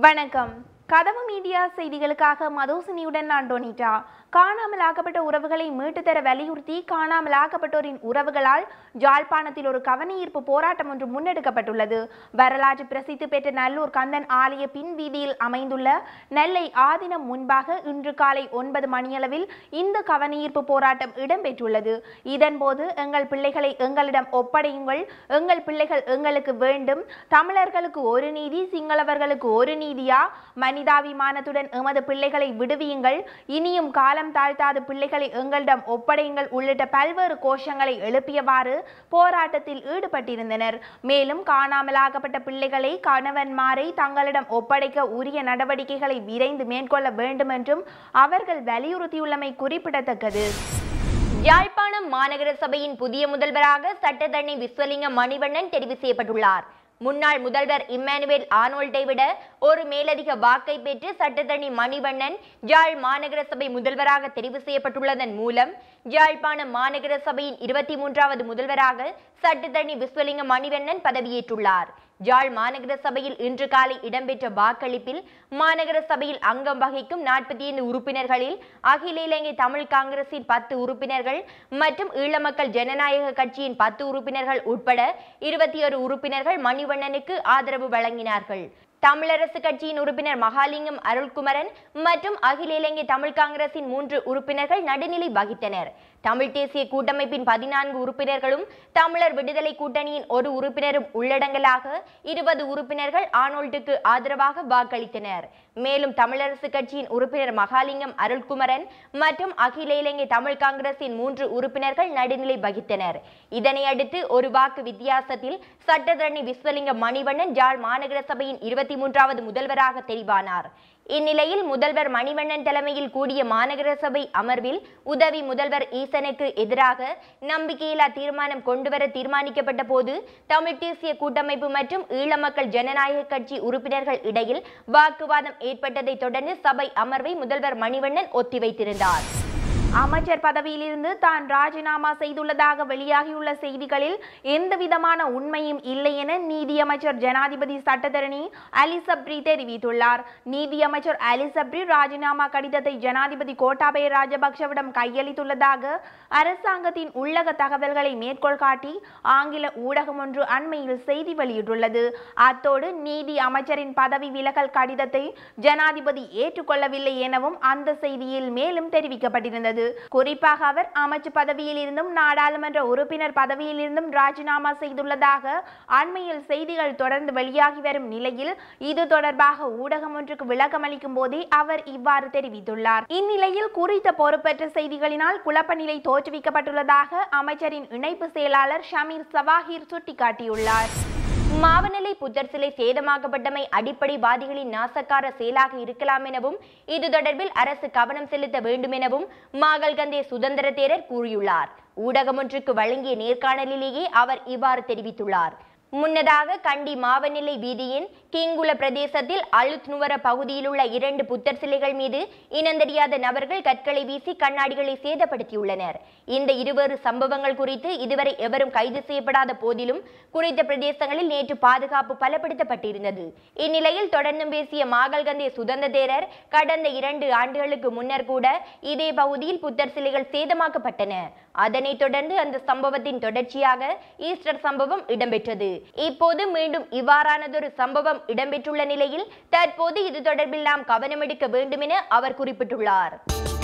வணக்கம் கதவு மீடியா செய்திகளுக்காக மதோசினியுடன் நான் டொனிட்டா காணாமல் ஆக்கப்பட்ட உறவுகளை மீட்டு தர வலியுறுத்தி காணாமல் ஆக்கப்பட்டோரின் உறவுகளால் ஜாழ்ப்பாணத்தில் ஒரு கவனஈர்ப்பு போராட்டம் ஒன்று முன்னெடுக்கப்பட்டுள்ளது வரலாற்று பிரசித்தி பெற்ற நல்லூர் கந்தன் ஆலய பின் வீதியில் அமைந்துள்ள நெல்லை ஆதினம் முன்பாக இன்று காலை ஒன்பது மணியளவில் இந்த கவனஈர்ப்பு போராட்டம் இடம்பெற்றுள்ளது இதன்போது எங்கள் பிள்ளைகளை எங்களிடம் ஒப்படையுங்கள் எங்கள் பிள்ளைகள் எங்களுக்கு வேண்டும் தமிழர்களுக்கு ஒரு நீதி சிங்களவர்களுக்கு ஒரு நீதியா மனிதாபிமானத்துடன் எமது பிள்ளைகளை விடுவியுங்கள் இனியும் காலம் தாழ்த்தாத பிள்ளைகளை எங்களிடம் ஒப்படையுங்கள் உள்ளிட்ட பல்வேறு கோஷங்களை எழுப்பியவாறு போராட்டத்தில் ஈடுபட்டிருந்தனர் மேலும் காணாமலாக்கப்பட்ட பிள்ளைகளை கணவன்மாரை தங்களிடம் ஒப்படைக்க உரிய நடவடிக்கைகளை விரைந்து மேற்கொள்ள வேண்டும் என்றும் அவர்கள் வலியுறுத்தியுள்ளமை குறிப்பிடத்தக்கது யாழ்ப்பாணம் மாநகர சபையின் புதிய முதல்வராக சட்டத்தரணி விஸ்வலிங்கம் மணிவண்ணன் தெரிவு செய்யப்பட்டுள்ளார் முன்னாள் முதல்வர் இம்மானுவேல் ஆனோல்டை விட ஒரு மேலதிக வாக்கை பெற்று சட்டத்தரணி மணிவண்ணன் யாழ் மாநகர சபை முதல்வராக தெரிவு செய்யப்பட்டுள்ளதன் மூலம் யாழ்ப்பாணம் மாநகர சபையின் இருபத்தி மூன்றாவது முதல்வராக சட்டத்தரணி விஸ்வலிங்கம் மணிவண்ணன் பதவியேற்றுள்ளார் யாழ் மாநகர சபையில் இன்று காலை இடம்பெற்ற வாக்களிப்பில் மாநகர சபையில் அங்கம் வகிக்கும் நாற்பத்தி ஐந்து உறுப்பினர்களில் அகில இலங்கை தமிழ் காங்கிரசின் பத்து உறுப்பினர்கள் மற்றும் ஈழமக்கள் ஜனநாயக கட்சியின் பத்து உறுப்பினர்கள் உட்பட இருபத்தி ஒரு உறுப்பினர்கள் மணிவண்ணனுக்கு ஆதரவு வழங்கினார்கள் தமிழரசு கட்சியின் உறுப்பினர் மகாலிங்கம் அருள்குமரன் மற்றும் அகில இலங்கை தமிழ் காங்கிரசின் மூன்று உறுப்பினர்கள் நடுநிலை வகித்தனர் தமிழ் தேசிய கூட்டமைப்பின் பதினான்கு உறுப்பினர்களும் தமிழர் விடுதலை கூட்டணியின் ஒரு உறுப்பினரும் உள்ளடங்கலாக இருபது உறுப்பினர்கள் ஆனோல்டுக்கு ஆதரவாக வாக்களித்தனர் மேலும் தமிழரசு கட்சியின் உறுப்பினர் மகாலிங்கம் அருள்குமரன் மற்றும் அகில இலங்கை தமிழ் காங்கிரசின் மூன்று உறுப்பினர்கள் நடுநிலை வகித்தனர் இதனை அடுத்து ஒரு வாக்கு வித்தியாசத்தில் சட்டத்தரணி விஸ்வலிங்கம் மணிவண்ணன் ஜாழ் மாநகர சபையின் இருபத்தி மூன்றாவது முதல்வராக தெரிவானார் இந்நிலையில் முதல்வர் மணிவண்ணன் தலைமையில் கூடிய மாநகர சபை அமர்வில் உதவி முதல்வர் ஈசனுக்கு எதிராக நம்பிக்கையில்லா தீர்மானம் கொண்டுவர தீர்மானிக்கப்பட்ட போது தமிழ் தேசிய கூட்டமைப்பு மற்றும் ஈழமக்கள் ஜனநாயக கட்சி உறுப்பினர்கள் இடையில் வாக்குவாதம் ஏற்பட்டதை தொடர்ந்து சபை அமர்வை முதல்வர் மணிவண்ணன் ஒத்திவைத்திருந்தார் அமைச்சர் பதவியிலிருந்து தான் ராஜினாமா செய்துள்ளதாக வெளியாகியுள்ள செய்திகளில் எந்தவிதமான உண்மையும் இல்லை என நீதியமைச்சர் ஜனாதிபதி சட்டத்தரணி அலிசப்ரி தெரிவித்துள்ளார் நீதியமைச்சர் அலிசப்ரி ராஜினாமா கடிதத்தை ஜனாதிபதி கோட்டாபய ராஜபக்சவிடம் கையளித்துள்ளதாக அரசாங்கத்தின் உள்ளக தகவல்களை மேற்கோள் காட்டி ஆங்கில ஊடகம் ஒன்று அண்மையில் செய்தி வெளியிட்டுள்ளது அத்தோடு நீதி அமைச்சரின் பதவி விலகல் கடிதத்தை ஜனாதிபதி ஏற்றுக்கொள்ளவில்லை எனவும் அந்த செய்தியில் மேலும் தெரிவிக்கப்பட்டிருந்தது குறிப்பாக அவர் அமைச்சு பதவியில் இருந்தும் நாடாளுமன்ற உறுப்பினர் பதவியில் இருந்தும் ராஜினாமா செய்துள்ளதாக அண்மையில் செய்திகள் தொடர்ந்து வெளியாகி வரும் நிலையில் இது தொடர்பாக ஊடகம் ஒன்றுக்கு விளக்கம் அளிக்கும் போதே அவர் இவ்வாறு தெரிவித்துள்ளார் இந்நிலையில் குறித்த பொறுப்பற்ற செய்திகளினால் குழப்ப நிலை தோற்றுவிக்கப்பட்டுள்ளதாக அமைச்சரின் இணைப்பு செயலாளர் ஷமீர் சவாஹிர் சுட்டிக்காட்டியுள்ளார் மாவனலை புத்தர் சிலை சேதமாக்கப்பட்டமை அடிப்படைவாதிகளின் நாசக்கார செயலாக இருக்கலாம் எனவும் இது தொடர்பில் அரசு கவனம் செலுத்த வேண்டும் எனவும் மாகல்கந்தே சுதந்திர தேரர் கூறியுள்ளார் ஊடகம் ஒன்றுக்கு வழங்கிய நேர்காணலிலேயே அவர் இவ்வாறு தெரிவித்துள்ளார் முன்னதாக கண்டி மாவநிலை வீதியின் கிங்குல பிரதேசத்தில் அழுத்னுவர பகுதியில் உள்ள இரண்டு புத்தர் சிலைகள் மீது இனந்தெரியாத நபர்கள் கற்களை வீசி கண்ணாடிகளை சேதப்படுத்தியுள்ளனர் இந்த இருவேறு சம்பவங்கள் குறித்து இதுவரை எவரும் கைது செய்யப்படாத போதிலும் குறித்த பிரதேசங்களில் நேற்று பாதுகாப்பு பலப்படுத்தப்பட்டிருந்தது இந்நிலையில் தொடர்ந்தும் பேசிய மாகல்கந்தே சுதந்திர தேரர் கடந்த இரண்டு ஆண்டுகளுக்கு முன்னர் கூட இதே பகுதியில் புத்தர் சிலைகள் சேதமாக்கப்பட்டன அதனைத் தொடர்ந்து அந்த சம்பவத்தின் தொடர்ச்சியாக ஈஸ்டர் சம்பவம் இடம்பெற்றது இப்போது மீண்டும் இவ்வாறானதொரு சம்பவம் இடம்பெற்றுள்ள நிலையில் தற்போது இது தொடர்பில் நாம் கவனம் எடுக்க வேண்டும் என அவர் குறிப்பிட்டுள்ளார்